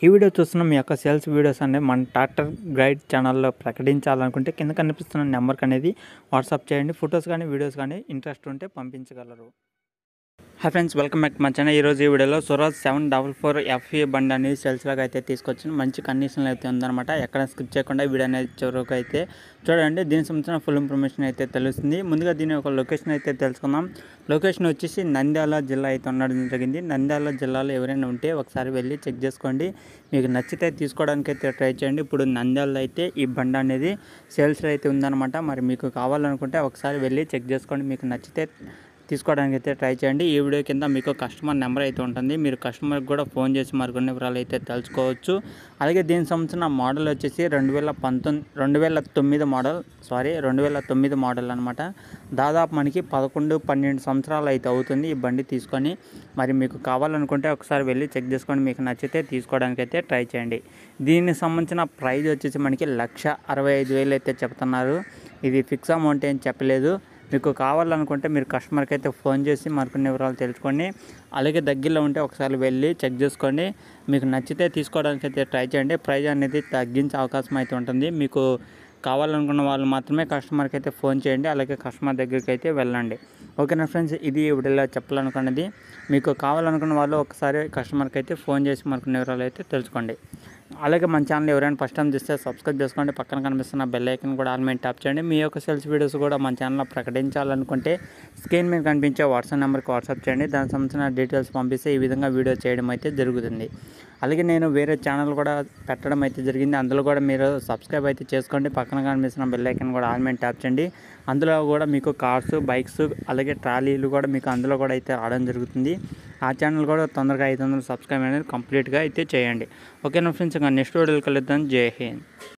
ఈ వీడియో చూస్తున్న మీ యొక్క సేల్స్ వీడియోస్ అనేది మన ట్రాక్టర్ గైడ్ ఛానల్లో ప్రకటించాలనుకుంటే కింద కనిపిస్తున్న నెంబర్కి అనేది వాట్సాప్ చేయండి ఫొటోస్ కానీ వీడియోస్ కానీ ఇంట్రెస్ట్ ఉంటే పంపించగలరు hi friends welcome back to మా ఛానల్ ఈరోజు ఈ వీడియోలో Swaraj seven double four FA బండి అనేది సేల్స్లోకి అయితే తీసుకొచ్చింది మంచి కండిషన్లో అయితే ఉందన్నమాట ఎక్కడ స్కిప్ చేయకుండా ఈ వీడియో అనేది చివరికి అయితే చూడండి దీనికి సంబంధించిన ఫుల్ ఇన్ఫర్మేషన్ అయితే తెలుస్తుంది ముందుగా దీని ఒక లొకేషన్ అయితే తెలుసుకుందాం లొకేషన్ వచ్చేసి నంద్యాల జిల్లా అయితే ఉండడం జరిగింది నంద్యాల జిల్లాలో ఎవరైనా ఉంటే ఒకసారి వెళ్ళి చెక్ చేసుకోండి మీకు నచ్చితే తీసుకోవడానికి అయితే ట్రై చేయండి ఇప్పుడు నంద్యాలలో అయితే ఈ బండి అనేది సేల్స్లో అయితే ఉందన్నమాట మరి మీకు కావాలనుకుంటే ఒకసారి వెళ్ళి చెక్ చేసుకోండి మీకు నచ్చితే తీసుకోవడానికి అయితే ట్రై చేయండి ఈ వీడియో కింద మీకు కస్టమర్ నెంబర్ అయితే ఉంటుంది మీరు కస్టమర్కి కూడా ఫోన్ చేసి మరికొన్ని వివరాలు అయితే తెలుసుకోవచ్చు అలాగే దీనికి సంబంధించిన మోడల్ వచ్చేసి రెండు వేల పంతొమ్మిది రెండు వేల తొమ్మిది మోడల్ సారీ రెండు వేల తొమ్మిది మోడల్ అనమాట దాదాపు మనకి పదకొండు పన్నెండు సంవత్సరాలు అయితే అవుతుంది ఈ బండి తీసుకొని మరి మీకు కావాలనుకుంటే ఒకసారి వెళ్ళి చెక్ చేసుకొని మీకు నచ్చితే తీసుకోవడానికి అయితే ట్రై చేయండి దీనికి సంబంధించిన ప్రైస్ వచ్చేసి మనకి లక్ష అరవై ఐదు వేలు అయితే చెప్తున్నారు ఇది ఫిక్స్ అమౌంట్ ఏం చెప్పలేదు మీకు కావాలనుకుంటే మీరు కస్టమర్కి అయితే ఫోన్ చేసి మరికొన్ని వివరాలు తెలుసుకోండి అలాగే దగ్గరలో ఉంటే ఒకసారి వెళ్ళి చెక్ చేసుకోండి మీకు నచ్చితే తీసుకోవడానికి అయితే ట్రై చేయండి ప్రైజ్ అనేది తగ్గించే అవకాశం అయితే ఉంటుంది మీకు కావాలనుకున్న వాళ్ళు మాత్రమే కస్టమర్కి అయితే ఫోన్ చేయండి అలాగే కస్టమర్ దగ్గరికి అయితే వెళ్ళండి ఓకేనా ఫ్రెండ్స్ ఇది ఈ వీడియోలో చెప్పాలనుకున్నది మీకు కావాలనుకున్న వాళ్ళు ఒకసారి కస్టమర్కి అయితే ఫోన్ చేసి మరికొన్ని వివరాలు అయితే తెలుసుకోండి అలాగే మన ఛానల్ ఎవరైనా ఫస్ట్ టైం చూస్తే సబ్స్క్రైబ్ చేసుకోండి పక్కన కనిపిస్తున్న బెల్ ఐకన్ కూడా ఆల్ మీద ట్యాప్ చేయండి మీ యొక్క సేల్స్ వీడియోస్ కూడా మన ఛానల్లో ప్రకటించాలనుకుంటే స్క్రీన్ మీద కనిపించే వాట్సాప్ నెంబర్కి వాట్సాప్ చేయండి దానికి సంబంధించిన డీటెయిల్స్ పంపిస్తే ఈ విధంగా వీడియో చేయడం అయితే జరుగుతుంది అలాగే నేను వేరే ఛానల్ కూడా పెట్టడం అయితే జరిగింది అందులో కూడా మీరు సబ్స్క్రైబ్ అయితే చేసుకోండి పక్కన కనిపిస్తున్న బెల్ ఐకన్ కూడా ఆల్ మీద ట్యాప్ చేయండి అందులో కూడా మీకు కార్స్ బైక్స్ అలాగే ట్రాలీలు కూడా మీకు అందులో కూడా అయితే రావడం జరుగుతుంది ఆ ఛానల్ కూడా తొందరగా ఐదు వందలు సబ్స్క్రైబ్ అనేది కంప్లీట్గా అయితే చేయండి ఓకేనా ఫ్రెండ్స్ ఇంకా నెక్స్ట్ వీడియోలో కలుద్దాం జై హింద్